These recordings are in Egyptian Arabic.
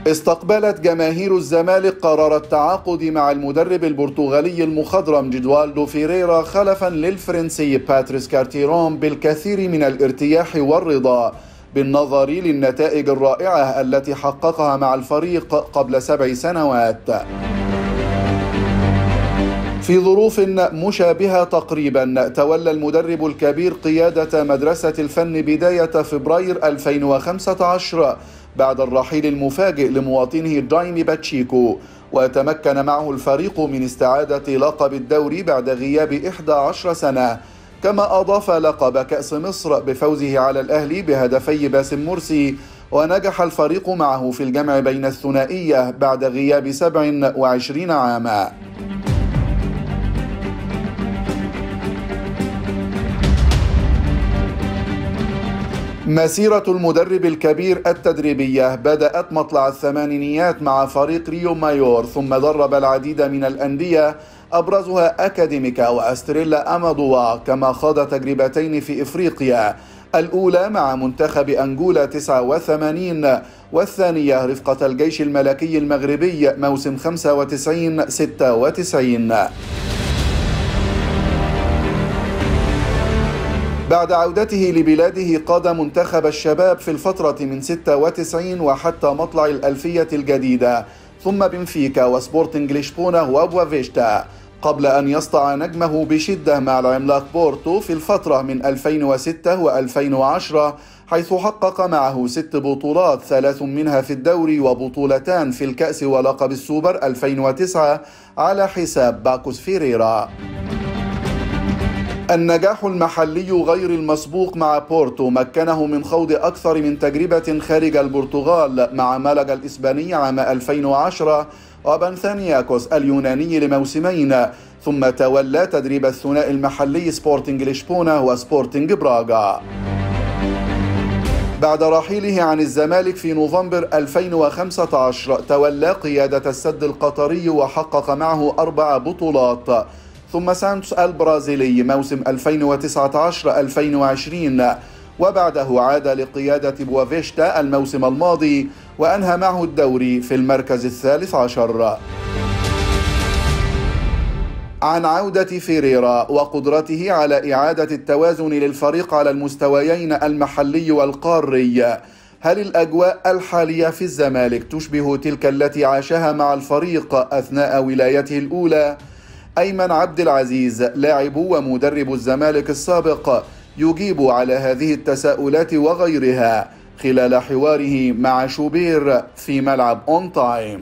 استقبلت جماهير الزمالك قرار التعاقد مع المدرب البرتغالي المخضرم جدوالدو فيريرا خلفا للفرنسي باتريس كارتيرون بالكثير من الارتياح والرضا بالنظر للنتائج الرائعة التي حققها مع الفريق قبل سبع سنوات في ظروف مشابهة تقريبا تولى المدرب الكبير قيادة مدرسة الفن بداية فبراير 2015 بعد الرحيل المفاجئ لمواطنه جايمي باتشيكو وتمكن معه الفريق من استعادة لقب الدوري بعد غياب 11 سنة كما أضاف لقب كأس مصر بفوزه على الأهلي بهدفي باسم مرسي ونجح الفريق معه في الجمع بين الثنائية بعد غياب 27 عاما مسيرة المدرب الكبير التدريبية بدأت مطلع الثمانينيات مع فريق ريو مايور ثم درب العديد من الأندية أبرزها أكاديميكا وأستريلا أمادوا كما خاض تجربتين في إفريقيا الأولى مع منتخب أنجولا 89 والثانية رفقة الجيش الملكي المغربي موسم 95 96 بعد عودته لبلاده قاد منتخب الشباب في الفترة من 96 وحتى مطلع الألفية الجديدة ثم بنفيكا وسبورتنج لشبونة وبوافيشتا قبل أن يسطع نجمه بشدة مع العملاق بورتو في الفترة من 2006 و2010 حيث حقق معه ست بطولات ثلاث منها في الدوري وبطولتان في الكأس ولقب السوبر 2009 على حساب باكوس فيريرا النجاح المحلي غير المسبوق مع بورتو مكنه من خوض أكثر من تجربة خارج البرتغال مع مالاغا الإسباني عام 2010 وبنثانياكوس اليوناني لموسمين ثم تولى تدريب الثنائي المحلي سبورتنج لشبونة وسبورتنج براغا بعد رحيله عن الزمالك في نوفمبر 2015 تولى قيادة السد القطري وحقق معه أربع بطولات ثم سانتوس البرازيلي موسم 2019-2020 وبعده عاد لقيادة بوافيشتا الموسم الماضي وأنهى معه الدوري في المركز الثالث عشر عن عودة فيريرا وقدرته على إعادة التوازن للفريق على المستويين المحلي والقاري هل الأجواء الحالية في الزمالك تشبه تلك التي عاشها مع الفريق أثناء ولايته الأولى؟ أيمن عبد العزيز لاعب ومدرب الزمالك السابق يجيب على هذه التساؤلات وغيرها خلال حواره مع شوبير في ملعب اون تايم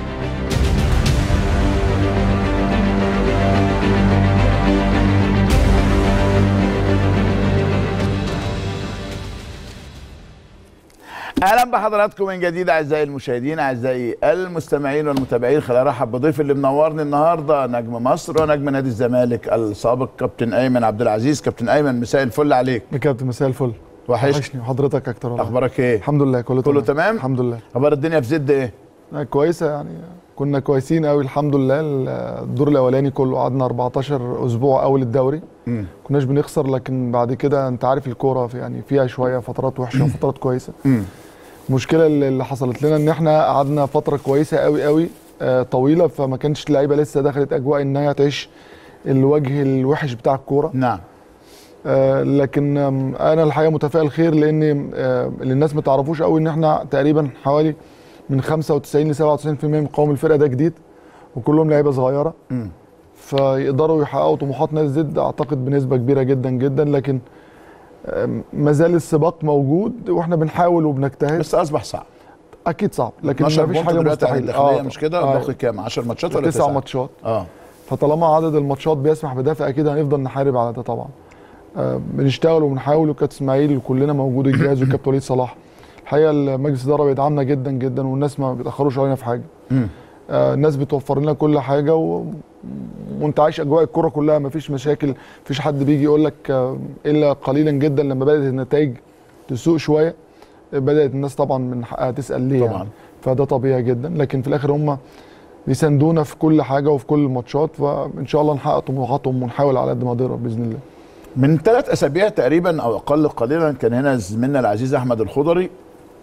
اهلا بحضراتكم من جديد اعزائي المشاهدين اعزائي المستمعين والمتابعين خلينا ارحب بضيف اللي منورني النهارده نجم مصر ونجم نادي الزمالك السابق كابتن ايمن عبد العزيز كابتن ايمن مساء الفل عليك يا كابتن مساء الفل وحشني وحضرتك اكتر والله اخبارك ايه الحمد لله كله كله تمام الحمد لله اخبار الدنيا في زد ايه آه، كويسه يعني كنا كويسين قوي الحمد لله الدور الاولاني كله قعدنا 14 اسبوع اول الدوري مم. كناش بنخسر لكن بعد كده انت عارف الكوره في يعني فيها شويه فترات وحشه وفترات كويسه مم. المشكله اللي اللي حصلت لنا ان احنا قعدنا فتره كويسه قوي قوي آه، طويله فما كانش اللعيبه لسه دخلت اجواء ان هي تعيش الوجه الوحش بتاع الكوره نعم آه، لكن آم، انا الحقيقه متفائل خير لان آه، اللي الناس ما تعرفوش قوي ان احنا تقريبا حوالي من 95 ل 97% من قوام الفرقه ده جديد وكلهم لعيبه صغيره مم. فيقدروا يحققوا طموحات نادي زد اعتقد بنسبه كبيره جدا جدا لكن آم، ما زال السباق موجود واحنا بنحاول وبنجتهد بس اصبح صعب اكيد صعب لكن 12 ما فيش بونت حاجه دلوقتي على مستحيله الداخليه مش كده آه، باقي كام 10 ماتشات ولا تسع ماتشات اه فطالما عدد الماتشات بيسمح بده فاكيد هنفضل نحارب على ده طبعا آه، بنشتغل وبنحاول وكابتن اسماعيل وكلنا موجود الجهاز والكابتن وليد صلاح الحقيقه مجلس الاداره بيدعمنا جدا جدا والناس ما بيتاخروش علينا في حاجه مم. آه، الناس بتوفر لنا كل حاجه و... وانت عايش اجواء الكوره كلها ما فيش مشاكل مفيش حد بيجي يقول لك آه، الا قليلا جدا لما بدات النتائج تسوء شويه بدات الناس طبعا من حقها تسال ليه طبعاً. يعني فده طبيعي جدا لكن في الاخر هم بيساندونا في كل حاجه وفي كل الماتشات فان شاء الله نحقق طموحاتهم ونحاول على قد ما نقدر باذن الله من ثلاث اسابيع تقريبا او اقل قليلا كان هنا زميلنا العزيز احمد الخضري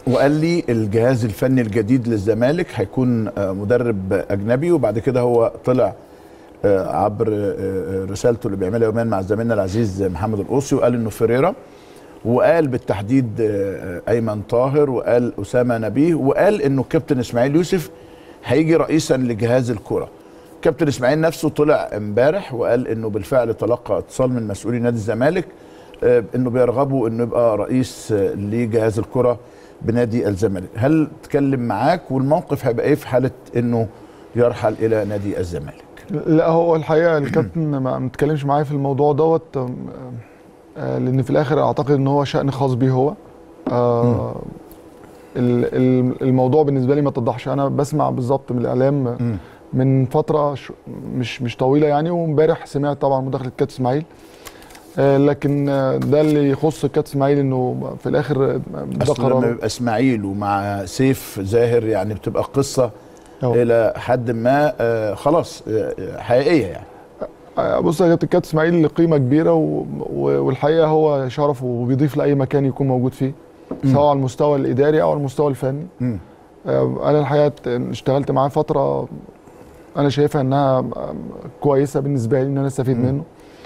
وقال لي الجهاز الفني الجديد للزمالك هيكون آه، مدرب اجنبي وبعد كده هو طلع آه، عبر آه، رسالته اللي بيعملها يوميا مع زميلنا العزيز محمد القوسي وقال انه فيريرا وقال بالتحديد آه، ايمن طاهر وقال اسامه نبيه وقال انه كابتن اسماعيل يوسف هيجي رئيسا لجهاز الكره كابتن اسماعيل نفسه طلع امبارح وقال انه بالفعل تلقى اتصال من مسؤولي نادي الزمالك آه، انه بيرغبوا انه يبقى رئيس آه، لجهاز الكره بنادي الزمالك هل تكلم معاك والموقف هيبقى ايه في حاله انه يرحل الى نادي الزمالك لا هو الحقيقه الكابتن ما متكلمش معايا في الموضوع دوت آم، آه، لان في الاخر اعتقد ان هو شان خاص بيه هو آه، ال- ال- الموضوع بالنسبه لي ما اتضحش انا بسمع بالظبط من الاعلام من فتره ش- مش مش طويله يعني وامبارح سمعت طبعا مداخله كابتن اسماعيل آه، لكن آه، ده اللي يخص كابتن اسماعيل انه في الاخر آه، ده اصل لما قراره يبقى اسماعيل ومع سيف زاهر يعني بتبقى قصه أهو. الى حد ما آه خلاص آه آه، حقيقيه يعني آه، بص يا كابتن كابتن اسماعيل له قيمه كبيره و... و... والحقيقه هو شرف وبيضيف لاي مكان يكون موجود فيه سواء على المستوى الاداري او على المستوى الفني مم. آه، انا الحقيقه اشتغلت معاه فتره انا شايفها انها آه، كويسه بالنسبه لي ان انا استفيد منه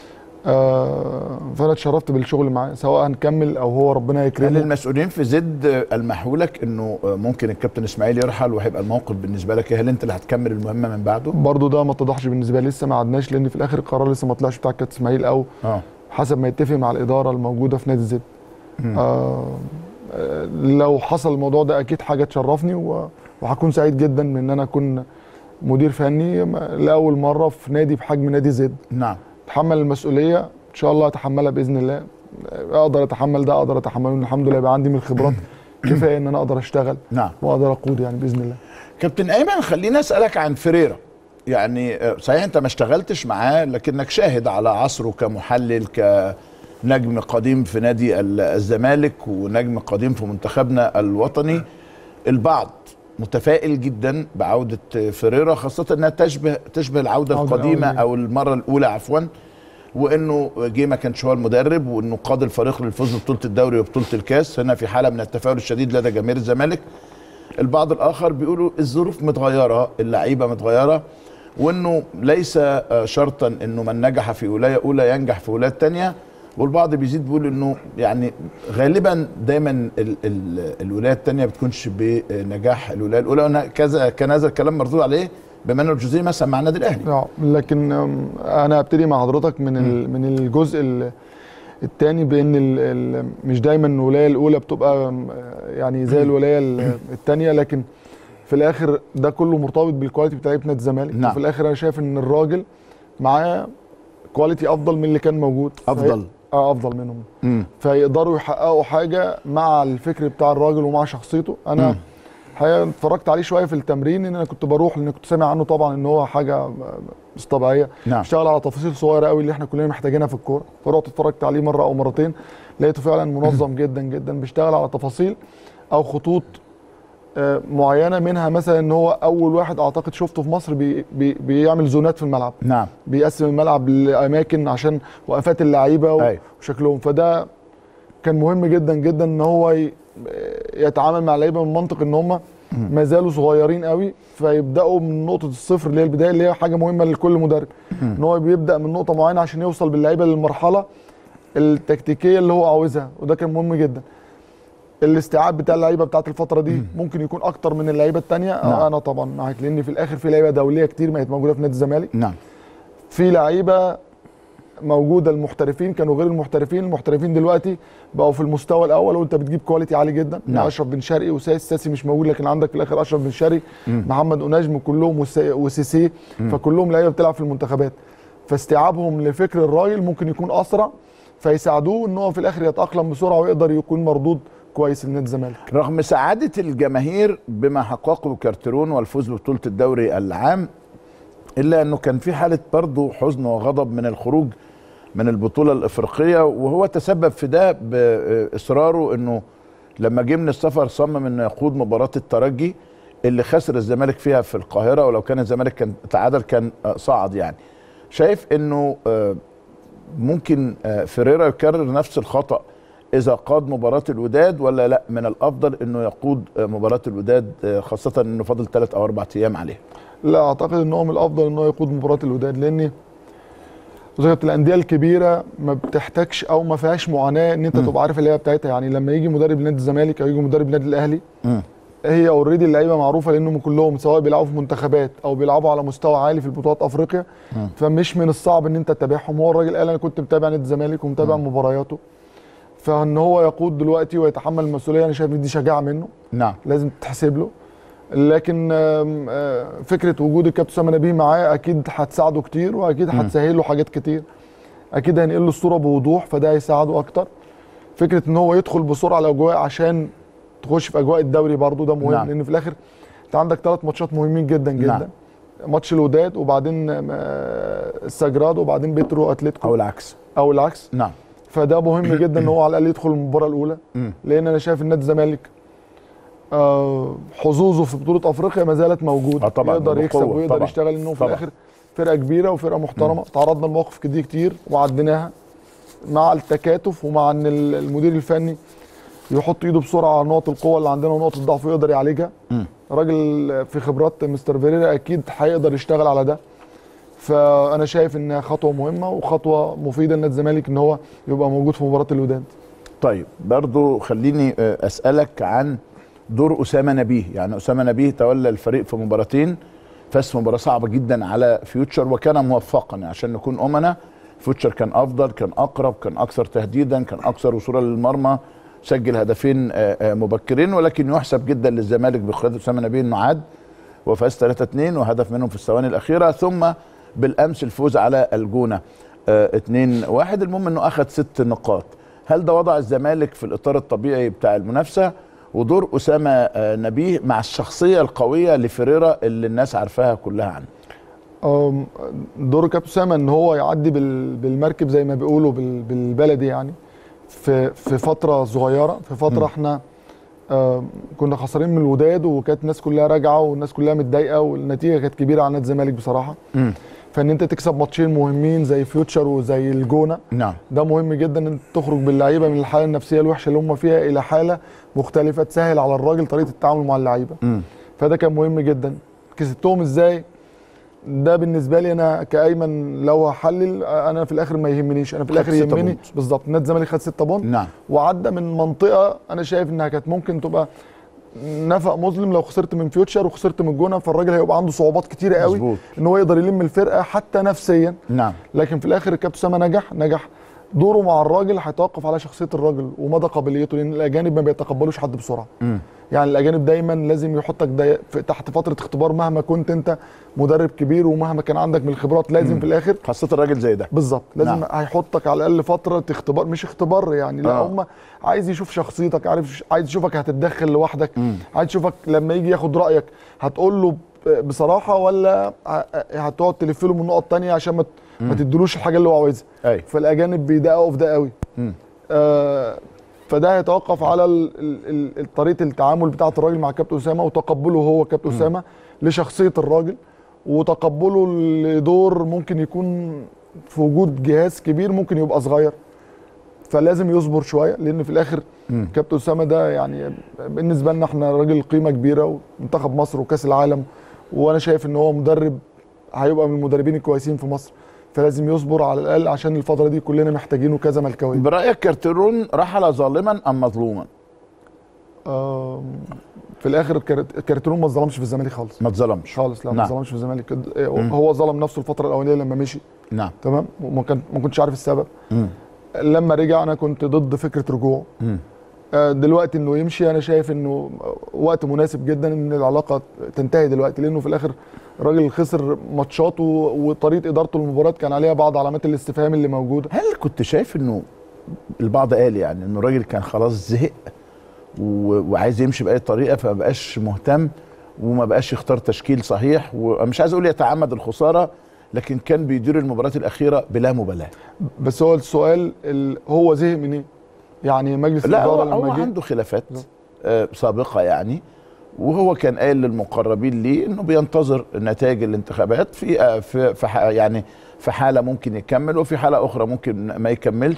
آه، فانا اتشرفت بالشغل معاه سواء هنكمل او هو ربنا هل يكرمه المسؤولين في زد آه، المحوا لك انه آه، ممكن الكابتن اسماعيل يرحل وهيبقى الموقف بالنسبه لك إيه؟ هل انت اللي هتكمل المهمه من بعده؟ برضه ده ما اتضحش بالنسبه لي لسه ما عدناش لان في الاخر القرار لسه ما طلعش بتاع كابتن اسماعيل او اه حسب ما يتفق مع الاداره الموجوده في نادي زد آه آه، لو حصل الموضوع ده اكيد حاجه تشرفني و- وهكون سعيد جدا من ان انا اكون مدير فني م- لاول مره في نادي بحجم نادي زد نعم اتحمل المسؤوليه ان شاء الله اتحملها باذن الله آه، اقدر اتحمل ده اقدر اتحمله الحمد لله يبقى عندي من الخبرات كفايه ان انا اقدر اشتغل نعم واقدر اقود يعني باذن الله كابتن ايمن خليني اسالك عن فريرا يعني آه، صحيح انت ما اشتغلتش معاه لكنك شاهد على عصره كمحلل كنجم قديم في نادي ال- الزمالك ونجم قديم في منتخبنا الوطني البعض متفائل جدا بعودة فريرا خاصة انها تشبه تشبه العودة العودة القديمة الأولى. او المرة الاولى عفوا وانه جه ما كانش هو المدرب وانه قاد الفريق للفوز ببطولة الدوري وبطولة الكاس هنا في حالة من التفاؤل الشديد لدى جماهير الزمالك البعض الاخر بيقولوا الظروف متغيره اللعيبه متغيره وانه ليس آه، شرطا انه من نجح في ولايه اولى ينجح في ولايه ثانيه والبعض بيزيد بيقول انه يعني غالبا دايما ال ال الولايه الثانيه بتكونش بنجاح الولايه الاولى وأنا كذا كان هذا الكلام مردود عليه بمانويل جوزيه مثلا مع النادي الاهلي آه، لكن آم، انا ابتدي مع حضرتك من ال- من الجزء ال- التاني بان ال ال مش دايما الولايه الاولى بتبقى آم، يعني زي الولايه ال- التانيه لكن في الاخر ده كله مرتبط بالكواليتي بتاع لعيبه نادي الزمالك نعم. وفي الاخر انا شايف ان الراجل معاه كواليتي افضل من اللي كان موجود أفضل. اه افضل منهم مم. فيقدروا يحققوا حاجه مع الفكر بتاع الراجل ومع شخصيته انا الحقيقه اتفرجت عليه شويه في التمرين ان انا كنت بروح لان كنت سامع عنه طبعا ان هو حاجه مش طبيعيه نعم. اشتغل على تفاصيل صغيره قوي اللي احنا كلنا محتاجينها في الكوره فرحت اتفرجت عليه مره او مرتين لقيته فعلا منظم جدا جدا بيشتغل على تفاصيل او خطوط آه، معينه منها مثلا ان هو اول واحد اعتقد شفته في مصر بي بي بيعمل زونات في الملعب نعم بيقسم الملعب لاماكن عشان وقفات اللعيبه و- أيوة. وشكلهم فده كان مهم جدا جدا ان هو ي- يتعامل مع اللعيبه من منطق ان هم ما زالوا صغيرين قوي فيبداوا من نقطه الصفر اللي هي البدايه اللي هي حاجه مهمه لكل مدرب ان هو بيبدا من نقطه معينه عشان يوصل باللعيبه للمرحله التكتيكيه اللي هو عاوزها وده كان مهم جدا الاستيعاب بتاع اللعيبه بتاعت الفتره دي ممكن يكون اكتر من اللعيبه الثانيه نعم. انا طبعا معاك لان في الاخر في لعيبه دوليه كتير ما كانت موجوده في نادي الزمالك نعم في لعيبه موجوده المحترفين كانوا غير المحترفين المحترفين دلوقتي بقوا في المستوى الاول وانت بتجيب كواليتي عالي جدا نعم. نعم. اشرف بن شرقي وساسي ساسي مش موجود لكن عندك في الاخر اشرف بن شرقي محمد اناجم كلهم وس- وسيسي فكلهم لعيبه بتلعب في المنتخبات فاستيعابهم لفكر الراجل ممكن يكون اسرع فيساعدوه ان هو في الاخر يتاقلم بسرعه ويقدر يكون مردود كويس لنادي الزمالك رغم سعادة الجماهير بما حققه كارترون والفوز ببطولة الدوري العام إلا أنه كان في حالة برضه حزن وغضب من الخروج من البطولة الإفريقية وهو تسبب في ده بإصراره أنه لما جه من السفر صمم أنه يقود مباراة الترجي اللي خسر الزمالك فيها في القاهرة ولو كان الزمالك كان تعادل كان آه، صعد يعني شايف أنه آه، ممكن آه، فيريرا يكرر نفس الخطأ اذا قاد مباراه الوداد ولا لا من الافضل انه يقود آه، مباراه الوداد آه، خاصه انه فاضل ثلاث او اربع ايام عليها لا اعتقد ان هو من الافضل ان هو يقود مباراه الوداد لان زي الانديه الكبيره ما بتحتاجش او ما فيهاش معاناه ان انت تبقى عارف اللعيبه بتاعتها يعني لما يجي مدرب نادي الزمالك او يجي مدرب نادي الاهلي مم. هي اوريدي اللعيبه معروفه لانهم كلهم سواء بيلعبوا في منتخبات او بيلعبوا على مستوى عالي في البطولات افريقيا فمش من الصعب ان انت تتابعهم هو الراجل قال انا كنت متابع نادي الزمالك ومتابع مبارياته فان هو يقود دلوقتي ويتحمل المسؤوليه انا شايف ان دي شجاعه منه نعم لازم تتحسب له لكن آم، آه، فكره وجود الكابتن اسامه نبيه معاه اكيد هتساعده كتير واكيد هتسهل له حاجات كتير اكيد هينقل له الصوره بوضوح فده هيساعده اكتر فكره ان هو يدخل بسرعه الاجواء عشان تخش في اجواء الدوري برضو ده مهم نعم. لان في الاخر انت عندك ثلاث ماتشات مهمين جدا جدا نعم. ماتش الوداد وبعدين آه، السجراد وبعدين بيترو اتلتيكو او العكس او العكس نعم فده مهم جدا ان هو على الاقل يدخل المباراه الاولى مم. لان انا شايف ان نادي الزمالك آه، حظوظه في بطوله افريقيا ما زالت موجوده آه طبعاً، يقدر بقوة، يكسب ويقدر طبعاً. يشتغل انه في طبعاً. الاخر فرقه كبيره وفرقه محترمه تعرضنا لمواقف دي كتير وعديناها مع التكاتف ومع ان ال- المدير الفني يحط ايده بسرعه على نقط القوه اللي عندنا ونقط الضعف ويقدر يعالجها مم. راجل في خبرات مستر فيريرا اكيد هيقدر يشتغل على ده فانا شايف انها خطوه مهمه وخطوه مفيده لنادي الزمالك ان هو يبقى موجود في مباراه الوداد طيب برضو خليني آه، اسالك عن دور اسامه نبيه يعني اسامه نبيه تولى الفريق في مباراتين فاز في مباراه صعبه جدا على فيوتشر وكان موفقا يعني عشان نكون امنا فيوتشر كان افضل كان اقرب كان اكثر تهديدا كان اكثر وصولا للمرمى سجل هدفين آه، آه، مبكرين ولكن يحسب جدا للزمالك بقياده اسامه نبيه انه عاد وفاز 3 2 وهدف منهم في الثواني الاخيره ثم بالامس الفوز على الجونه 2 1 المهم انه اخذ ست نقاط هل ده وضع الزمالك في الاطار الطبيعي بتاع المنافسه ودور اسامه آه، نبيه مع الشخصيه القويه لفريرا اللي الناس عارفاها كلها عنه أم، دور كابتن اسامه ان هو يعدي بال- بالمركب زي ما بيقولوا بال- بالبلدي يعني في في فتره صغيره في فتره احنا آم، كنا خسرانين من الوداد وكانت الناس كلها راجعه والناس كلها متضايقه والنتيجه كانت كبيره على نادي الزمالك بصراحه فان انت تكسب ماتشين مهمين زي فيوتشر وزي الجونه نعم ده مهم جدا ان انت تخرج باللعيبه من الحاله النفسيه الوحشه اللي هم فيها الى حاله مختلفه تسهل على الراجل طريقه التعامل مع اللعيبه مم. فده كان مهم جدا كسبتهم ازاي ده بالنسبه لي انا كايمن لو هحلل انا في الاخر ما يهمنيش انا في الاخر ستة يهمني بونت. بالظبط نادي الزمالك خد 6 بونت نعم وعدى من منطقه انا شايف انها كانت ممكن تبقى نفق مظلم لو خسرت من فيوتشر وخسرت من الجونه فالراجل هيبقى عنده صعوبات كتيره قوي مظبوط. ان هو يقدر يلم الفرقه حتى نفسيا نعم لكن في الاخر الكابتن اسامه نجح نجح دوره مع الراجل هيتوقف على شخصيه الراجل ومدى قابليته لان الاجانب ما بيتقبلوش حد بسرعه مم. يعني الاجانب دايما لازم يحطك دي في تحت فتره اختبار مهما كنت انت مدرب كبير ومهما كان عندك من الخبرات لازم في الاخر خاصه الراجل زي ده بالظبط لازم نعم. نعم. هيحطك على الاقل فتره اختبار مش اختبار يعني لا آه. هم عايز يشوف شخصيتك عارف عايز يشوفك هتتدخل لوحدك عايز يشوفك لما يجي ياخد رايك هتقول له ب- بصراحه ولا ه- هتقعد تلف له من نقط تانية عشان ما ت- ما تدلوش الحاجه اللي هو عاوزها ايوه فالاجانب بيدققوا في ده قوي مم. آه فده هيتوقف على ال- ال- ال- طريقه التعامل بتاعه الراجل مع كابتن اسامه وتقبله هو كابتن اسامه لشخصيه الراجل وتقبله لدور ممكن يكون في وجود جهاز كبير ممكن يبقى صغير فلازم يصبر شويه لان في الاخر مم. كابتن اسامه ده يعني بالنسبه لنا احنا راجل قيمه كبيره ومنتخب مصر وكاس العالم وانا شايف ان هو مدرب هيبقى من المدربين الكويسين في مصر فلازم يصبر على الاقل عشان الفتره دي كلنا محتاجينه كذا ملكويه برايك كارتيرون رحل ظالما ام مظلوما آم، في الاخر كارت- كارتيرون ما اتظلمش في الزمالك خالص ما اتظلمش خالص لا ما نعم. اتظلمش في الزمالك هو ظلم نفسه الفتره الاولانيه لما مشي نعم تمام وما كان ما كنتش عارف السبب مم. لما رجع انا كنت ضد فكره رجوعه مم. آه، دلوقتي انه يمشي انا شايف انه وقت مناسب جدا ان العلاقه تنتهي دلوقتي لانه في الاخر الراجل خسر ماتشاته وطريقه ادارته للمباراه كان عليها بعض علامات الاستفهام اللي موجوده هل كنت شايف انه البعض قال يعني انه الراجل كان خلاص زهق و- وعايز يمشي باي طريقه فما بقاش مهتم وما بقاش يختار تشكيل صحيح ومش عايز اقول يتعمد الخساره لكن كان بيدير المباريات الاخيره بلا مبالاه بس هو السؤال ال- هو زهق من ايه؟ يعني مجلس لا هو, الاداره هو لما جه عنده خلافات آه سابقه يعني وهو كان قايل للمقربين ليه انه بينتظر نتائج الانتخابات في آه في, في ح- يعني في حاله ممكن يكمل وفي حاله اخرى ممكن ما يكملش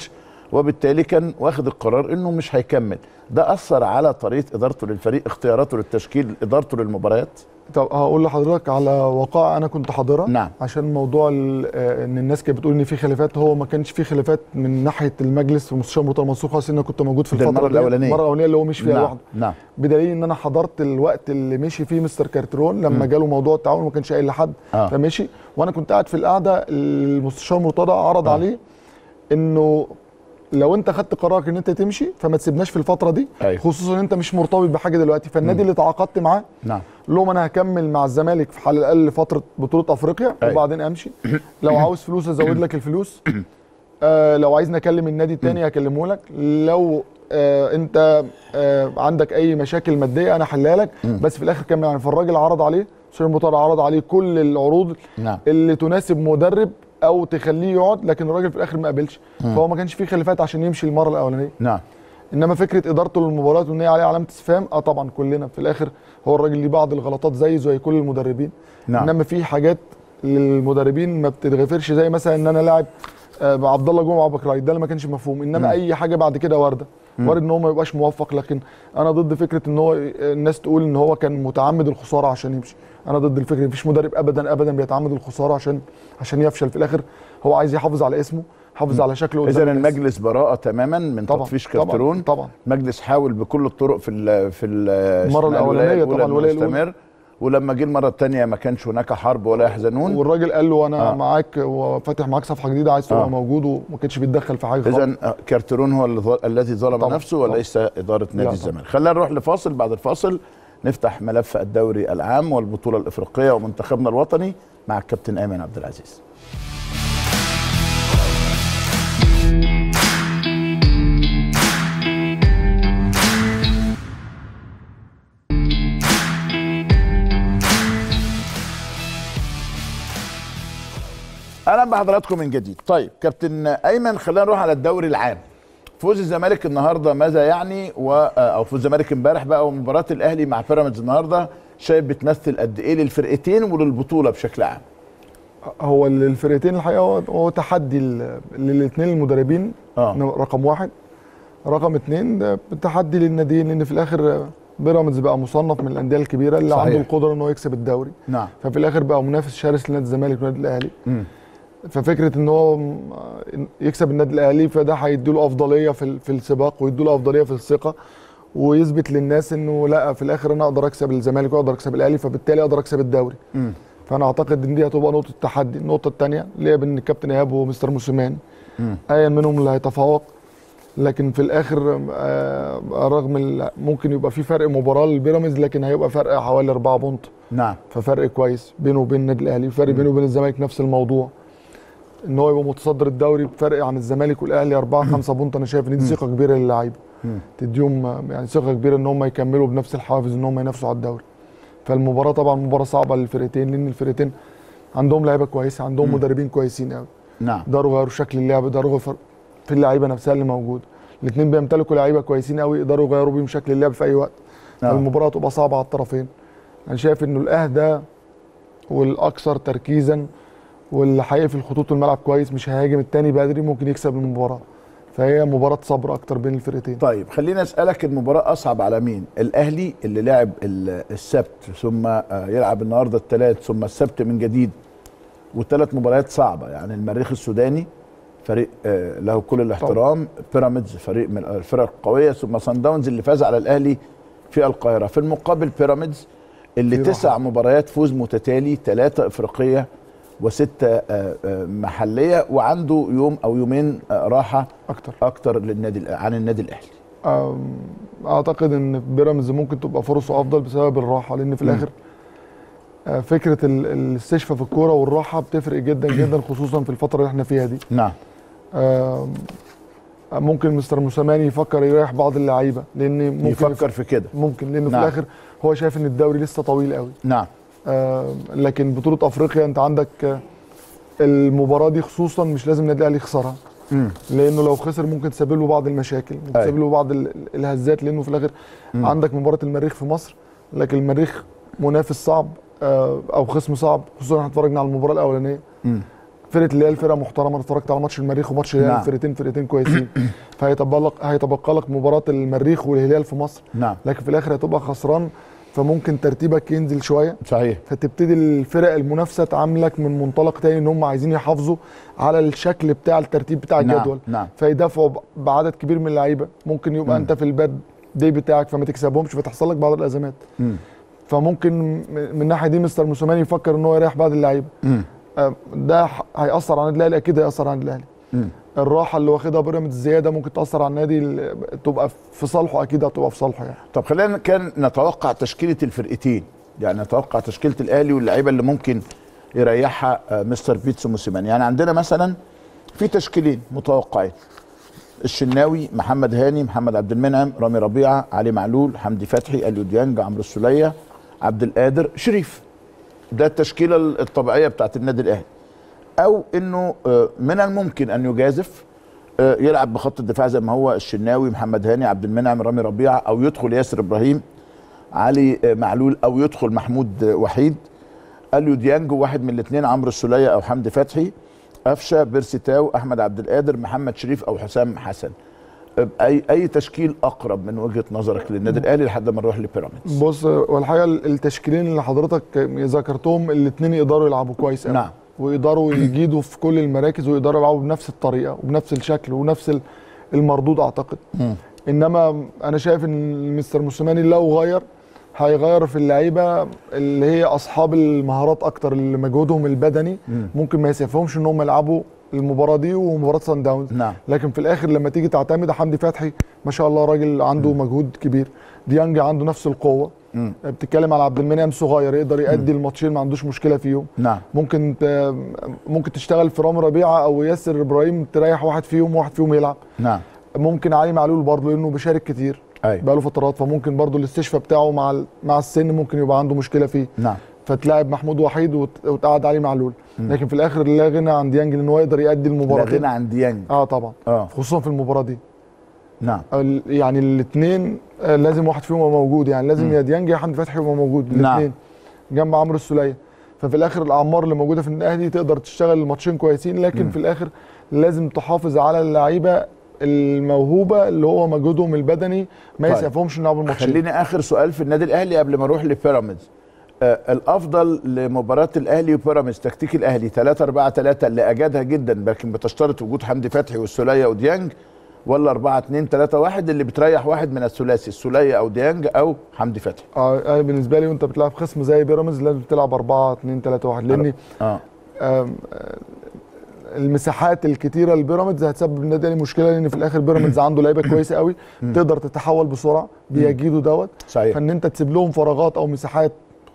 وبالتالي كان واخد القرار انه مش هيكمل ده اثر على طريقه ادارته للفريق اختياراته للتشكيل ادارته للمباريات طب هقول لحضرتك على وقائع انا كنت حاضرها نعم. عشان موضوع ال- آه، ان الناس كانت بتقول ان في خلافات هو ما كانش في خلافات من ناحيه المجلس والمستشار مرتضى منصور خالص ان انا كنت موجود في ده الفتره المرة دي. الأولانية. المره الاولانيه اللي هو مش فيها نعم لوحده نعم بدليل ان انا حضرت الوقت اللي مشي فيه مستر كارترون لما جاله موضوع التعاون ما كانش قايل لحد آه. فمشي وانا كنت قاعد في القعده المستشار مرتضى عرض آه. عليه انه لو انت خدت قرارك ان انت تمشي فما تسيبناش في الفتره دي أيوة. خصوصا ان انت مش مرتبط بحاجه دلوقتي فالنادي اللي تعاقدت معاه نعم قال لهم انا هكمل مع الزمالك في على الاقل فتره بطوله افريقيا أيوة. وبعدين امشي لو عاوز فلوس ازود لك الفلوس آه لو عايزني اكلم النادي التاني هكلمه لك لو آه انت آه عندك اي مشاكل ماديه انا احلها لك بس في الاخر كمل يعني فالراجل عرض عليه سير المطار عرض عليه كل العروض نعم اللي تناسب مدرب او تخليه يقعد لكن الراجل في الاخر ما قبلش فهو ما كانش فيه خلافات عشان يمشي المره الاولانيه نعم انما فكره ادارته للمباراه وان هي عليها علامه استفهام اه طبعا كلنا في الاخر هو الراجل ليه بعض الغلطات زي زي كل المدربين نعم. انما في حاجات للمدربين ما بتتغفرش زي مثلا ان انا لاعب آه، مع عبد الله جمعه بكراي ده اللي ما كانش مفهوم انما اي حاجه بعد كده وارده وارد ان هو ما يبقاش موفق لكن انا ضد فكره ان هو الناس تقول ان هو كان متعمد الخساره عشان يمشي انا ضد الفكره مفيش مدرب ابدا ابدا بيتعمد الخساره عشان عشان يفشل في الاخر هو عايز يحافظ على اسمه يحافظ على شكله اذا قدام الناس. المجلس براءه تماما من طبعا تطفيش طبعا كارترون طبعا مجلس حاول بكل الطرق في ال في ال المرة اسمها الأولانية طبعاً، إنه الولاية الأولى. يستمر ولما جه المره الثانيه ما كانش هناك حرب ولا يحزنون والراجل قال له انا آه. آه. معاك وفاتح معاك صفحه جديده عايز تبقى آه. آه. موجود وما كانش بيتدخل في حاجه خالص اذا كارترون هو اللي ظل- الذي ظلم طبعاً، نفسه طبعاً. وليس اداره نادي طبعاً. الزمالك خلينا نروح لفاصل بعد الفاصل نفتح ملف الدوري العام والبطوله الافريقيه ومنتخبنا الوطني مع الكابتن ايمن عبد العزيز اهلا بحضراتكم من جديد طيب كابتن ايمن خلينا نروح على الدوري العام فوز الزمالك النهارده ماذا يعني و او فوز الزمالك امبارح بقى ومباراه الاهلي مع بيراميدز النهارده شايف بتمثل قد ايه للفرقتين وللبطوله بشكل عام هو الفرقتين الحقيقه هو, هو تحدي للاثنين المدربين اه رقم واحد رقم اثنين ده تحدي للناديين لان في الاخر بيراميدز بقى مصنف من الانديه الكبيره اللي صحيح. عنده القدره ان هو يكسب الدوري نعم ففي الاخر بقى منافس شرس لنادي الزمالك ونادي الاهلي مم. ففكره ان هو م- يكسب النادي الاهلي فده هيديله افضليه في ال- في السباق ويديله افضليه في الثقه ويثبت للناس انه لا في الاخر انا اقدر اكسب الزمالك واقدر اكسب الاهلي فبالتالي اقدر اكسب الدوري مم. فانا اعتقد ان دي هتبقى نقطه تحدي النقطه الثانيه اللي هي بين الكابتن ايهاب ومستر موسيماني مم. ايا منهم اللي هيتفوق لكن في الاخر آه، رغم ال- ممكن يبقى في فرق مباراه للبيراميدز لكن هيبقى فرق حوالي 4 بونت نعم ففرق كويس بينه وبين النادي الاهلي فرق بينه وبين الزمالك نفس الموضوع ان هو يبقى متصدر الدوري بفرق عن الزمالك والاهلي 4 5 بونت انا شايف ان دي ثقه كبيره للعيبه مم. تديهم آه، يعني ثقه كبيره ان هم يكملوا بنفس الحافز ان هم ينافسوا على الدوري فالمباراه طبعا مباراه صعبه للفرقتين لان الفرقتين عندهم لعيبه كويسه عندهم مم. مدربين كويسين قوي نعم يقدروا يغيروا شكل اللعب يقدروا يغيروا في اللعيبه نفسها اللي موجوده الاثنين بيمتلكوا لعيبه كويسين قوي يقدروا يغيروا بيهم شكل اللعب في اي وقت نعم. فالمباراه تبقى صعبه على الطرفين انا شايف انه الاهدى والاكثر تركيزا واللي هيقفل خطوط الملعب كويس مش هيهاجم التاني بدري ممكن يكسب المباراه فهي مباراه صبر اكتر بين الفرقتين طيب خليني اسالك المباراه اصعب على مين الاهلي اللي لعب ال- السبت ثم آه، يلعب النهارده الثلاث ثم السبت من جديد وثلاث مباريات صعبه يعني المريخ السوداني فريق آه، له كل الاحترام بيراميدز فريق من الفرق القويه ثم سان داونز اللي فاز على الاهلي في القاهره في المقابل بيراميدز اللي في تسع راحة. مباريات فوز متتالي ثلاثه افريقيه وسته آه، آه، محليه وعنده يوم او يومين آه، راحه اكتر اكتر للنادي الأ- عن النادي الاهلي أم، اعتقد ان بيراميدز ممكن تبقى فرصه افضل بسبب الراحه لان في مم. الاخر آه، فكره ال- الاستشفاء في الكوره والراحه بتفرق جدا جدا خصوصا في الفتره اللي احنا فيها دي نعم آم، ممكن مستر موسيماني يفكر يريح بعض اللعيبه لان ممكن يفكر في كده ممكن لانه نعم. في الاخر هو شايف ان الدوري لسه طويل قوي نعم آم، لكن بطوله افريقيا انت عندك آه، المباراه دي خصوصا مش لازم النادي الاهلي يخسرها مم. لانه لو خسر ممكن تسبب له بعض المشاكل ممكن أيوة. تسبب له بعض ال- الهزات لانه في الاخر مم. عندك مباراه المريخ في مصر لكن المريخ منافس صعب آه، او خصم صعب خصوصا احنا اتفرجنا على المباراه الاولانيه مم. فرقه الهلال فرقه محترمه انا اتفرجت على ماتش المريخ وماتش الهلال نعم. فرقتين فرقتين كويسين فهيتبقى لك هيتبقى لك مباراه المريخ والهلال في مصر نعم لكن في الاخر هتبقى خسران فممكن ترتيبك ينزل شويه صحيح فتبتدي الفرق المنافسه تعاملك من منطلق تاني ان هم عايزين يحافظوا على الشكل بتاع الترتيب بتاع نعم، الجدول نعم. فيدافعوا ب- بعدد كبير من اللعيبه ممكن يبقى انت في الباد دي بتاعك فما تكسبهمش فتحصل لك بعض الازمات مم. فممكن م- من الناحيه دي مستر موسوماني يفكر ان هو يريح بعض اللعيبه مم. آه، ده ح- هياثر على النادي الاهلي اكيد هياثر على النادي الاهلي مم. الراحه اللي واخدها بيراميدز زياده ممكن تاثر على النادي ال- تبقى في صالحه اكيد هتبقى في صالحه يعني طب خلينا كان نتوقع تشكيله الفرقتين يعني نتوقع تشكيله الاهلي واللعيبه اللي ممكن يريحها آه، مستر بيتسو موسيماني يعني عندنا مثلا في تشكيلين متوقعين الشناوي محمد هاني محمد عبد المنعم رامي ربيعه علي معلول حمدي فتحي اليو ديانج عمرو السوليه عبد القادر شريف ده التشكيله الطبيعيه بتاعت النادي الاهلي او انه آه، من الممكن ان يجازف آه، يلعب بخط الدفاع زي ما هو الشناوي محمد هاني عبد المنعم رامي ربيعه او يدخل ياسر ابراهيم علي آه، معلول او يدخل محمود آه، وحيد اليو ديانج واحد من الاثنين عمرو السوليه او حمدي فتحي قفشه بيرسي تاو احمد عبد القادر محمد شريف او حسام حسن آه، اي اي تشكيل اقرب من وجهه نظرك للنادي الاهلي لحد ما نروح لبيراميدز بص والحقيقه التشكيلين اللي حضرتك ذكرتهم الاثنين يقدروا يلعبوا كويس قوي نعم. ويقدروا يجيدوا في كل المراكز ويقدروا يلعبوا بنفس الطريقه وبنفس الشكل ونفس ال- المردود اعتقد مم. انما انا شايف ان مستر موسيماني لو غير هيغير في اللعيبه اللي هي اصحاب المهارات اكتر اللي مجهودهم البدني مم. ممكن ما يسعفهمش ان هم يلعبوا المباراه دي ومباراه سان داونز نعم لكن في الاخر لما تيجي تعتمد على حمدي فتحي ما شاء الله راجل عنده مجهود كبير ديانج عنده نفس القوه مم. بتتكلم على عبد المنعم صغير يقدر يأدي الماتشين ما عندوش مشكله فيهم نعم ممكن ت... ممكن تشتغل في رامي ربيعه او ياسر ابراهيم تريح واحد فيهم وواحد فيهم يلعب نعم ممكن علي معلول برضه لانه بيشارك كتير ايوه بقاله فترات فممكن برضه الاستشفاء بتاعه مع ال... مع السن ممكن يبقى عنده مشكله فيه نعم فتلاعب محمود وحيد وت... وتقعد علي معلول لكن في الاخر لا غنى عن ديانج لان هو يقدر يأدي لا المباراه غنى عن ديانج اه طبعا اه خصوصا في المباراه دي نعم ال- يعني الاثنين لازم واحد فيهم يبقى موجود يعني لازم يا ديانج يا حمدي فتحي يبقى موجود نعم. الاثنين جنب عمرو السوليه ففي الاخر الاعمار اللي موجوده في النادي الاهلي تقدر تشتغل الماتشين كويسين لكن مم. في الاخر لازم تحافظ على اللعيبه الموهوبه اللي هو مجهودهم البدني ما طيب. يسعفهمش يلعبوا الماتشين خليني اخر سؤال في النادي الاهلي قبل ما اروح لبيراميدز آه الافضل لمباراه الاهلي وبيراميدز تكتيك الاهلي 3 4 3 اللي اجادها جدا لكن بتشترط وجود حمدي فتحي والسوليه وديانج ولا 4 2 3 1 اللي بتريح واحد من الثلاثي السوليه او ديانج او حمدي فتحي اه أنا بالنسبه لي وانت بتلعب خصم زي بيراميدز لازم تلعب 4 2 3 1 لان اه آم، آه، المساحات الكتيره لبيراميدز هتسبب النادي الاهلي مشكله لان في الاخر بيراميدز عنده لعيبه كويسه قوي تقدر تتحول بسرعه بيجيدوا دوت صحيح فان انت تسيب لهم فراغات او مساحات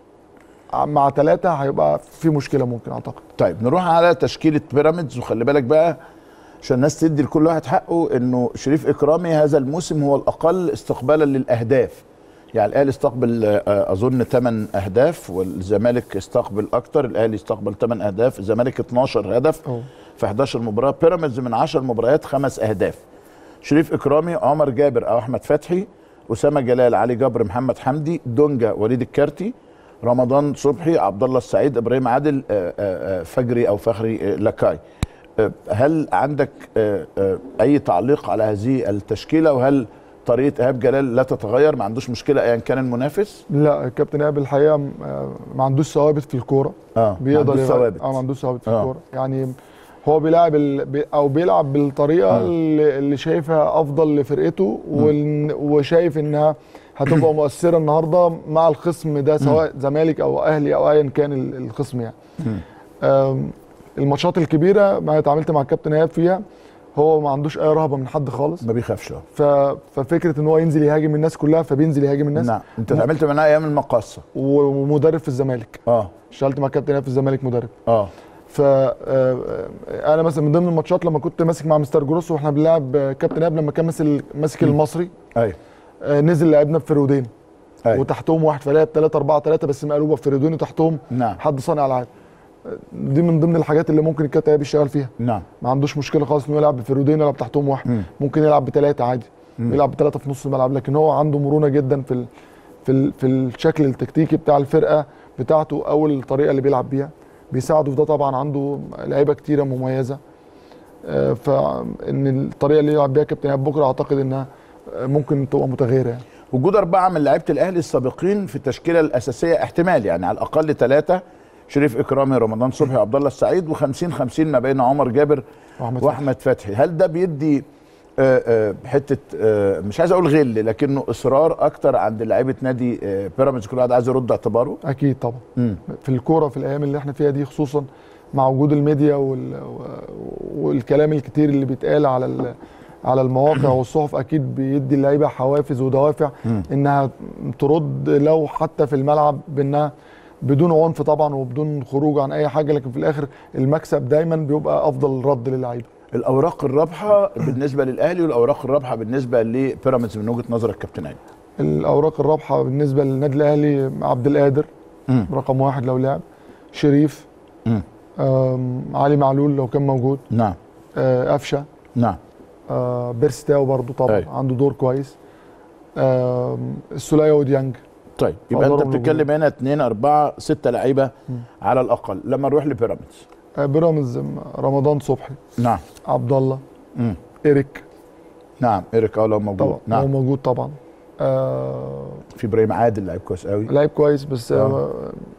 مع ثلاثه هيبقى في مشكله ممكن اعتقد طيب نروح على تشكيله بيراميدز وخلي بالك بقى عشان الناس تدي لكل واحد حقه انه شريف اكرامي هذا الموسم هو الاقل استقبالا للاهداف يعني الاهلي استقبل آه، اظن 8 اهداف والزمالك استقبل اكتر الاهلي استقبل 8 اهداف الزمالك 12 هدف أوه. في 11 مباراه بيراميدز من 10 مباريات خمس اهداف شريف اكرامي عمر جابر او احمد فتحي اسامه جلال علي جبر محمد حمدي دونجا وليد الكارتي رمضان صبحي عبد الله السعيد ابراهيم عادل آه، آه، آه، فجري او فخري آه، لاكاي آه، هل عندك آه، آه، اي تعليق على هذه التشكيله وهل طريقه ايهاب جلال لا تتغير ما عندوش مشكله ايا كان المنافس لا الكابتن ايهاب الحقيقه م- آه، ما عندوش ثوابت في الكوره اه بيقدر ما عندوش يغير- ثوابت اه ما عندوش ثوابت في آه. الكوره يعني هو بيلعب ال... بي- او بيلعب بالطريقه آه. اللي اللي شايفها افضل لفرقته وال... وشايف انها هتبقى مؤثره النهارده مع الخصم ده سواء زمالك او اهلي او ايا كان ال- الخصم يعني مم. آم، الماتشات الكبيره ما اتعاملت مع الكابتن ايهاب فيها هو ما عندوش اي رهبه من حد خالص ما بيخافش آه. ف... ففكره ان هو ينزل يهاجم الناس كلها فبينزل يهاجم الناس نعم انت اتعاملت معاه ايام المقاصه ومدرب في الزمالك اه اشتغلت مع الكابتن ايهاب في الزمالك مدرب اه ف آه، انا مثلا من ضمن الماتشات لما كنت ماسك مع مستر جروس واحنا بنلعب آه، كابتن ايهاب لما كان ماسك ماسك المصري ايوه آه، نزل لعبنا بفرودين ايوه وتحتهم واحد فلعب 3 4 3 بس مقلوبه بفرودين وتحتهم نعم حد صانع العاب آه، دي من ضمن الحاجات اللي ممكن الكابتن ايهاب يشتغل فيها نعم ما عندوش مشكله خالص انه يلعب بفرودين يلعب تحتهم واحد مم. ممكن يلعب بثلاثه عادي مم. يلعب بثلاثه في نص الملعب لكن هو عنده مرونه جدا في ال... في ال... في الشكل التكتيكي بتاع الفرقه بتاعته او الطريقه اللي بيلعب بيها بيساعده في ده طبعا عنده لعيبه كتيره مميزه آه، فان الطريقه اللي يلعب بيها كابتن ايهاب بكره اعتقد انها آه، ممكن تبقى متغيره يعني. وجود أربعة من لعيبة الأهلي السابقين في التشكيلة الأساسية احتمال يعني على الأقل ثلاثة شريف إكرامي رمضان صبحي وعبد الله السعيد و50 50 ما بين عمر جابر وأحمد وأحمد فتحي هل ده بيدي آه، آه، حتة آه، مش عايز أقول غل لكنه إصرار أكتر عند لعيبة نادي آه، بيراميدز كل واحد عايز يرد اعتباره اكيد طبعا مم. في الكوره في الايام اللي احنا فيها دي خصوصا مع وجود الميديا وال... والكلام الكتير اللي بيتقال على ال... على المواقع والصحف اكيد بيدي اللعيبه حوافز ودوافع مم. انها ترد لو حتى في الملعب بانها بدون عنف طبعا وبدون خروج عن اي حاجه لكن في الاخر المكسب دايما بيبقى افضل رد للعيبه الأوراق الرابحة بالنسبة للأهلي والأوراق الرابحة بالنسبة لبيراميدز من وجهة نظرك كابتن أيمن الاوراق الرابحه بالنسبه للنادي الاهلي عبد القادر مم. رقم واحد لو لعب شريف مم. آم، علي معلول لو كان موجود نعم آه، قفشه نعم آه، بيرستاو برضو طبعا أيوة. عنده دور كويس آم، السوليه وديانج طيب يبقى انت أقدرهم بتتكلم هنا اثنين اربعه سته لعيبه على الاقل لما نروح لبيراميدز آه، بيراميدز رمضان صبحي نعم عبد الله مم. ايريك نعم ايريك اه لو موجود طبعا هو نعم موجود طبعا آه في ابراهيم عادل لعيب كويس قوي لعيب كويس بس آه. آه.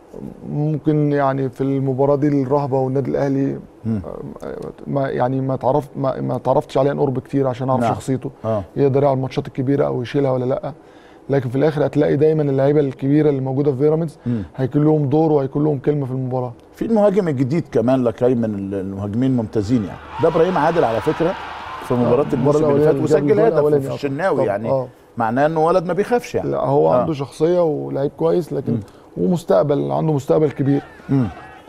ممكن يعني في المباراه دي الرهبه والنادي الاهلي مم. آه، ما يعني ما تعرفت ما, ما تعرفتش عليه عن قرب كتير عشان اعرف نعم. شخصيته اه يقدر يلعب الماتشات الكبيره او يشيلها ولا لا لكن في الاخر هتلاقي دايما اللعيبه الكبيره اللي موجوده في بيراميدز مم. هيكون لهم دور وهيكون لهم كلمه في المباراه في المهاجم الجديد كمان لكي من المهاجمين ممتازين يعني ده ابراهيم عادل على فكره في مباراه الموسم اللي فات الأولاني وسجل جاب الجول هدف الأولاني في آه. الشناوي طبعاً. يعني آه. معناه انه ولد ما بيخافش يعني لا هو آه. عنده شخصيه ولعيب كويس لكن ومستقبل عنده مستقبل كبير مم.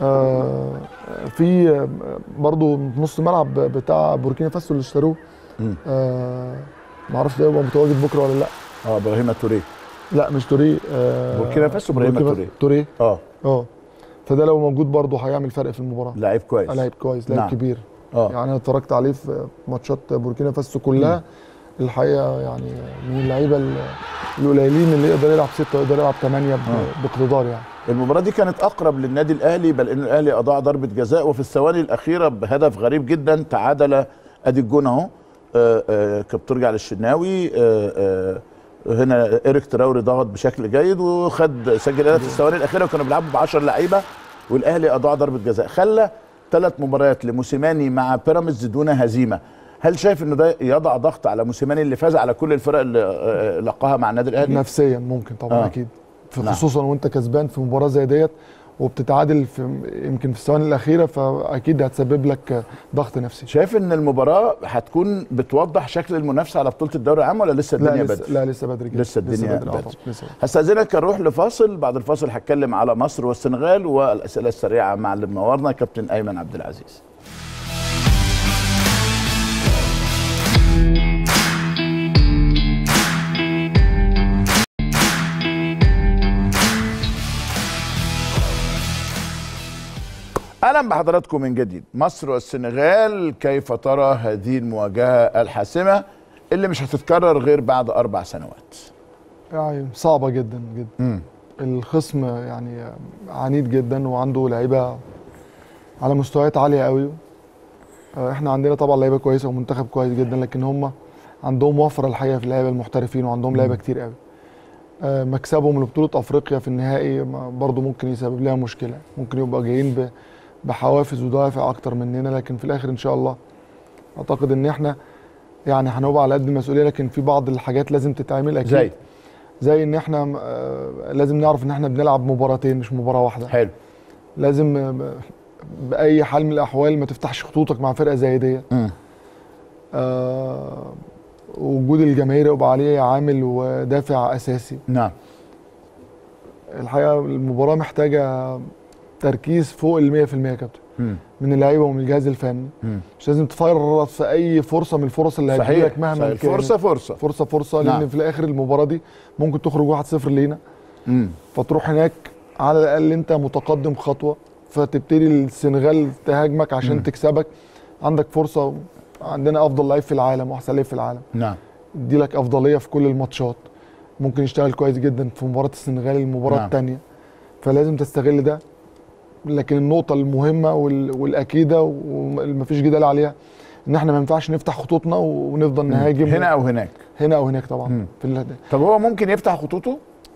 آه في آه، برضو نص ملعب بتاع بوركينا فاسو اللي اشتروه مم. آه ما اعرفش ده يبقى متواجد بكره ولا لا اه ابراهيم توريه لا مش توريه آه بوركينا فاسو إبراهيم بوركينا توريه. توريه اه اه فده لو موجود برضه هيعمل فرق في المباراه لعيب كويس لعيب كويس لعيب نعم. كبير اه يعني انا اتفرجت عليه في ماتشات بوركينا فاسو كلها الحقيقه يعني من اللعيبه ال- القليلين اللي يقدر يلعب سته ويقدر يلعب ثمانيه ب- آه. باقتدار يعني المباراة دي كانت أقرب للنادي الأهلي بل إن الأهلي أضاع ضربة جزاء وفي الثواني الأخيرة بهدف غريب جدا تعادل أدي الجون أهو آه، آه، كانت بترجع للشناوي آه، آه، هنا إيريك تراوري ضغط بشكل جيد وخد سجل هدف في الثواني الأخيرة وكانوا بيلعبوا ب 10 لعيبة والأهلي أضاع ضربة جزاء خلى ثلاث مباريات لموسيماني مع بيراميدز دون هزيمة هل شايف انه ده يضع ضغط على موسيماني اللي فاز على كل الفرق اللي آه، لقاها مع النادي الاهلي؟ نفسيا ممكن طبعا آه. آه. اكيد في نعم. خصوصا وانت كسبان في مباراه زي ديت وبتتعادل في يمكن في الثواني الاخيره فاكيد هتسبب لك ضغط نفسي شايف ان المباراه هتكون بتوضح شكل المنافسه على بطوله الدوري العام ولا لسه لا الدنيا لسه بدري لا لسه بدري جدا لسه الدنيا بدري. آه بدري. طبعاً، لسه بدري. هستاذنك نروح لفاصل بعد الفاصل هتكلم على مصر والسنغال والاسئله السريعه مع اللي منورنا كابتن ايمن عبد العزيز اهلا بحضراتكم من جديد مصر والسنغال كيف ترى هذه المواجهه الحاسمه اللي مش هتتكرر غير بعد اربع سنوات يعني صعبه جدا جدا مم. الخصم يعني عنيد جدا وعنده لعيبه على مستويات عاليه قوي آه، احنا عندنا طبعا لعيبه كويسه ومنتخب كويس جدا لكن هم عندهم وفره الحقيقه في اللعيبه المحترفين وعندهم لعيبه كتير قوي آه، مكسبهم لبطوله افريقيا في النهائي ما- برضو ممكن يسبب لها مشكله ممكن يبقى جايين ب- بحوافز ودوافع اكتر مننا لكن في الاخر ان شاء الله اعتقد ان احنا يعني هنبقى على قد المسؤوليه لكن في بعض الحاجات لازم تتعمل اكيد زي زي ان احنا آه، لازم نعرف ان احنا بنلعب مباراتين مش مباراه واحده حلو لازم آه، باي حال من الاحوال ما تفتحش خطوطك مع فرقه زي دي مم. آه وجود الجماهير يبقى عليه عامل ودافع اساسي نعم الحقيقه المباراه محتاجه تركيز فوق ال 100% يا كابتن مم. من اللعيبه ومن الجهاز الفني مم. مش لازم تفرط في اي فرصه من الفرص اللي هتجيلك مهما صحيح. كانت فرصه فرصه فرصه فرصه لان نعم. في الاخر المباراه دي ممكن تخرج 1-0 لينا مم. فتروح هناك على الاقل انت متقدم خطوه فتبتدي السنغال تهاجمك عشان مم. تكسبك عندك فرصه عندنا افضل لعيب في العالم واحسن لعيب في العالم نعم يدي لك افضليه في كل الماتشات ممكن يشتغل كويس جدا في مباراه السنغال المباراه نعم. نعم. الثانيه فلازم تستغل ده لكن النقطه المهمه وال- والاكيده ومفيش جدال عليها ان احنا ما ينفعش نفتح خطوطنا ونفضل نهاجم هنا او هناك هنا او هناك طبعا مم. في ال- طب هو ممكن يفتح خطوطه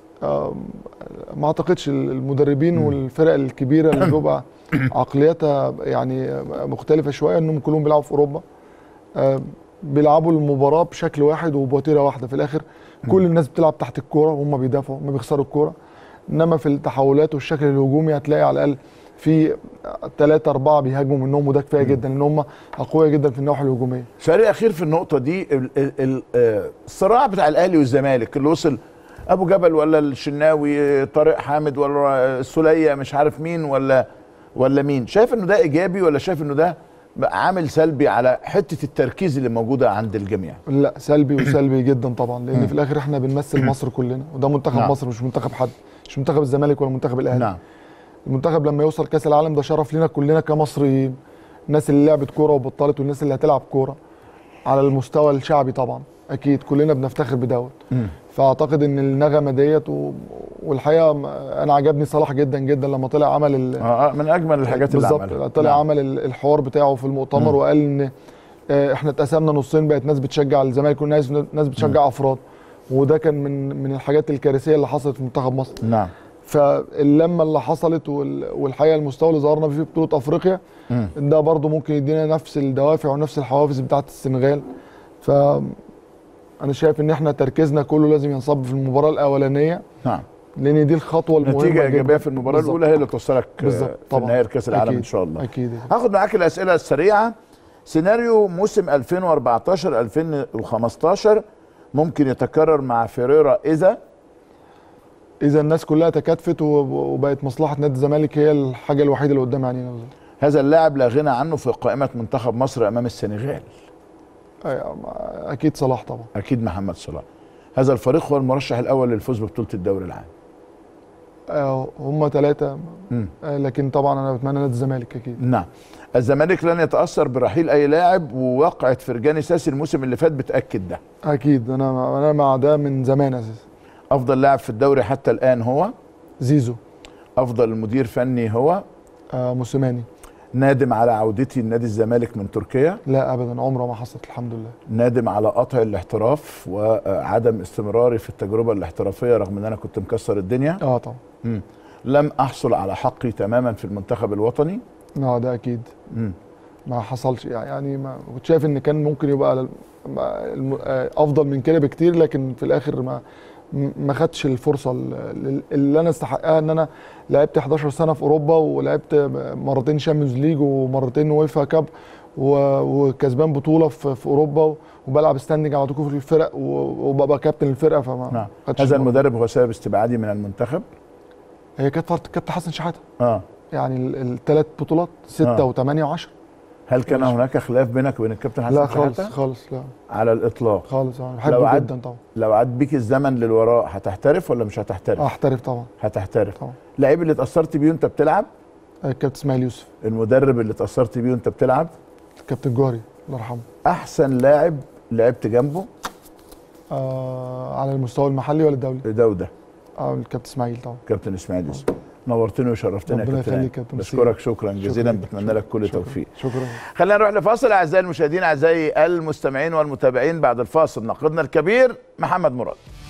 ما اعتقدش المدربين والفرق الكبيره اللي بيبقى عقليتها يعني مختلفه شويه انهم كلهم بيلعبوا في اوروبا آه، بيلعبوا المباراه بشكل واحد وبوتيره واحده في الاخر كل الناس بتلعب تحت الكوره وهم بيدافعوا ما بيخسروا الكوره انما في التحولات والشكل الهجومي هتلاقي على الاقل في ثلاثة أربعة بيهاجموا منهم وده كفاية جدا لأن هم أقوياء جدا في الناحية الهجومية سؤالي الاخير في النقطه دي ال- ال- ال- آه، الصراع بتاع الاهلي والزمالك اللي وصل ابو جبل ولا الشناوي طارق حامد ولا السوليه مش عارف مين ولا ولا مين شايف انه ده ايجابي ولا شايف انه ده عامل سلبي على حته التركيز اللي موجوده عند الجميع لا سلبي وسلبي جدا طبعا لأن في الآخر احنا بنمثل مصر كلنا وده منتخب نعم. مصر مش منتخب حد مش منتخب الزمالك ولا منتخب الأهلي نعم المنتخب لما يوصل كاس العالم ده شرف لينا كلنا كمصريين الناس اللي لعبت كوره وبطلت والناس اللي هتلعب كوره على المستوى الشعبي طبعا اكيد كلنا بنفتخر بدوت مم. فاعتقد ان النغمه ديت و... والحقيقه م- انا عجبني صلاح جدا جدا لما طلع عمل ال... آه آه، من اجمل الحاجات اللي بالظبط عملها طلع نعم. عمل ال- الحوار بتاعه في المؤتمر مم. وقال ان آه، احنا اتقسمنا نصين بقت ناس بتشجع الزمالك وناس ناس بتشجع افراد وده كان من من الحاجات الكارثيه اللي حصلت في منتخب مصر نعم فاللمه اللي حصلت وال- والحقيقه المستوى اللي ظهرنا فيه في بطوله افريقيا مم. ده برضو ممكن يدينا نفس الدوافع ونفس الحوافز بتاعه السنغال ف انا شايف ان احنا تركيزنا كله لازم ينصب في المباراه الاولانيه نعم لان دي الخطوه المهمه نتيجه ايجابيه جداً. في المباراه بالظبط. الاولى هي اللي توصلك آه، بالظبط في طبعا نهايه كاس العالم أكيد. ان شاء الله اكيد هاخد معاك الاسئله السريعه سيناريو موسم 2014 2015 ممكن يتكرر مع فيريرا اذا اذا الناس كلها تكاتفت وب- وبقت مصلحه نادي الزمالك هي الحاجه الوحيده اللي قدام عينينا هذا اللاعب لا غنى عنه في قائمه منتخب مصر امام السنغال أيوة، اكيد صلاح طبعا اكيد محمد صلاح هذا الفريق هو المرشح الاول للفوز ببطوله الدوري العام آه، هم ثلاثه مم. لكن طبعا انا بتمنى نادي الزمالك اكيد نعم الزمالك لن يتاثر برحيل اي لاعب ووقعه فرجاني ساسي الموسم اللي فات بتاكد ده اكيد انا انا مع ده من زمان اساسا افضل لاعب في الدوري حتى الان هو زيزو افضل مدير فني هو آه موسيماني نادم على عودتي لنادي الزمالك من تركيا لا ابدا عمره ما حصلت الحمد لله نادم على قطع الاحتراف وعدم استمراري في التجربه الاحترافيه رغم ان انا كنت مكسر الدنيا اه طبعا مم. لم احصل على حقي تماما في المنتخب الوطني اه ده اكيد مم. ما حصلش يعني ما كنت شايف ان كان ممكن يبقى ال- ما- الم- آه، افضل من كده بكتير لكن في الاخر ما م- ما خدتش الفرصه ال- اللي انا استحقها ان انا لعبت 11 سنه في اوروبا ولعبت مرتين شامبيونز ليج ومرتين ويفا كاب و- وكسبان بطوله في, في اوروبا وبلعب ستاندنج على طول في الفرق و- وببقى كابتن الفرقه فما نعم خدتش هذا الم- المدرب هو سبب استبعادي من المنتخب هي كانت فرط- كابتن حسن شحاته اه يعني الثلاث بطولات ستة آه. وثمانية وعشرة هل كان هناك خلاف بينك وبين الكابتن حسن لا خالص شحاتة؟ خالص لا على الاطلاق خالص انا لو بحبه عاد- جدا طبعا لو عاد بيك الزمن للوراء هتحترف ولا مش هتحترف احترف طبعا هتحترف طبعا اللعيب اللي اتاثرت بيه وانت بتلعب الكابتن اسماعيل يوسف المدرب اللي اتاثرت بيه وانت بتلعب الكابتن جوهري الله يرحمه احسن لاعب لعبت جنبه آه على المستوى المحلي ولا الدولي؟ ده وده اه الكابتن اسماعيل طبعا كابتن اسماعيل يوسف نورتني وشرفتني يا ربنا كابتن يخليك أيمن. يا كابتن بشكرك سيدي. شكرا شكراً جزيلا لك. بتمنى لك كل شكراً. توفيق شكرا خلينا نروح لفاصل اعزائي المشاهدين اعزائي المستمعين والمتابعين بعد الفاصل ناقدنا الكبير محمد مراد